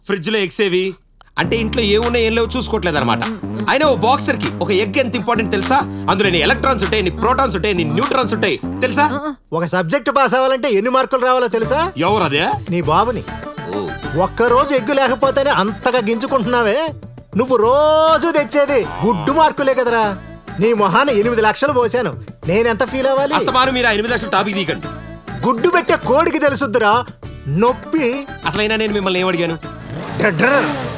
fridge లో eggs ఏవి అంటే ఇంట్లో ఏమున్నాయి ఏం లేవు చూసుకోవట్లేదు అనమాట అయినా ఓ బాక్సర్ కి ఒక ఎగ్ ఎంత ఇంపార్టెంట్ తెలుసా అందులో ఎన్ని ఎలక్ట్రాన్స్ ఉంటాయి ఎన్ని ప్రోటాన్స్ ఉంటాయి ఎన్ని న్యూట్రాన్స్ ఉంటాయి తెలుసా ఒక సబ్జెక్ట్ పాస్ అవ్వాలంటే ఎన్ని మార్కులు రావాలో తెలుసా ఎవరు అదే నీ బాబుని ఒక్కరోజు ఎగ్గు లేకపోతేనే అంతగా గింజుకుంటున్నావే నువ్వు రోజు తెచ్చేది గుడ్డు మార్కులే కదరా నీ మొహాన ఎనిమిది లక్షలు పోసాను నేనెంత ఫీల్ అవ్వాలి అస్తమాను మీరు ఆ ఎనిమిది లక్షలు టాపిక్ తీయకండి గుడ్డు పెట్టే కోడికి తెలుసుద్దురా నొప్పి అసలైనా నేను మిమ్మల్ని ఏమడిగాను డ్ర డ్ర